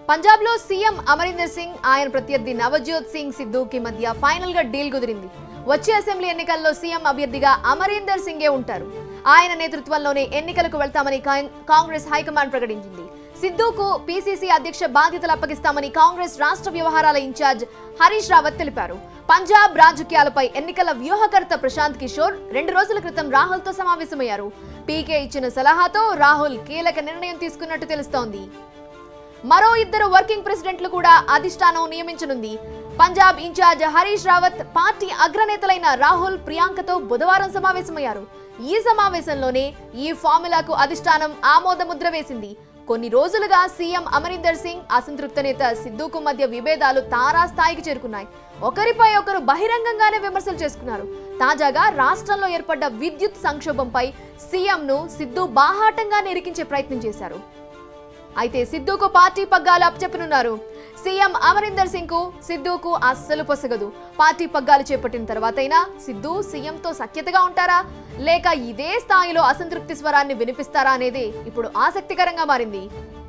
పంజాబ్ లో సీఎం అమరీందర్ సింగ్ ఆయన ప్రత్యర్థి నవజ్యోత్ సింగ్ సిద్ధుకి మధ్య ఫైనల్ గా డీల్ కుదిరింది వచ్చే అసెంబ్లీ ఎన్నికల్లో సీఎం అభ్యర్థిగా అమరీందర్ సింగే ఉంటారు ఆయన నేతృత్వంలోనే ఎన్నికలకు వెళ్తామని కాం- కాంగ్రెస్ హైకమాండ్ ప్రకటించింది సిద్ధుకు పీసీసీ అధ్యక్ష బాధ్యతలు అప్పగిస్తామని కాంగ్రెస్ రాష్ట్ర వ్యవహారాల ఇన్ఛార్జ్ హరీష్ రావత్ తెలిపారు పంజాబ్ రాజకీయాలపై ఎన్నికల వ్యూహకర్త ప్రశాంత్ కిషోర్ రెండు రోజుల క్రితం రాహుల్ తో సమావేశమయ్యారు పీకే ఇచ్చిన సలహాతో రాహుల్ కీలక నిర్ణయం తీసుకున్నట్టు తెలుస్తోంది మరో ఇద్దరు వర్కింగ్ ప్రెసిడెంట్లు కూడా అధిష్టానం నియమించనుంది పంజాబ్ ఇన్ఛార్జ్ హరీష్ రావత్ పార్టీ అగ్రనేతలైన రాహుల్ ప్రియాంకతో బుధవారం సమావేశమయ్యారు ఈ సమావేశంలోనే ఈ ఫార్ములాకు అధిష్టానం ఆమోద ముద్ర వేసింది కొన్ని రోజులుగా సీఎం అమరీందర్ సింగ్ అసంతృప్త నేత సిద్ధుకు మధ్య విభేదాలు తారాస్థాయికి చేరుకున్నాయి ఒకరిపై ఒకరు బహిరంగంగానే విమర్శలు చేసుకున్నారు తాజాగా రాష్ట్రంలో ఏర్పడ్డ విద్యుత్ సంక్షోభంపై సీఎంను సిద్ధు బాహాటంగానే ఇరికించే ప్రయత్నం చేశారు అయితే సిద్ధుకు పార్టీ పగ్గాలు అప్పచెప్పనున్నారు సీఎం అమరీందర్ సింగ్ కు సిద్ధుకు అస్సలు పొసగదు పార్టీ పగ్గాలు చేపట్టిన తర్వాతైనా సిద్ధు సీఎంతో సఖ్యతగా ఉంటారా లేక ఇదే స్థాయిలో అసంతృప్తి స్వరాన్ని వినిపిస్తారా అనేది ఇప్పుడు ఆసక్తికరంగా మారింది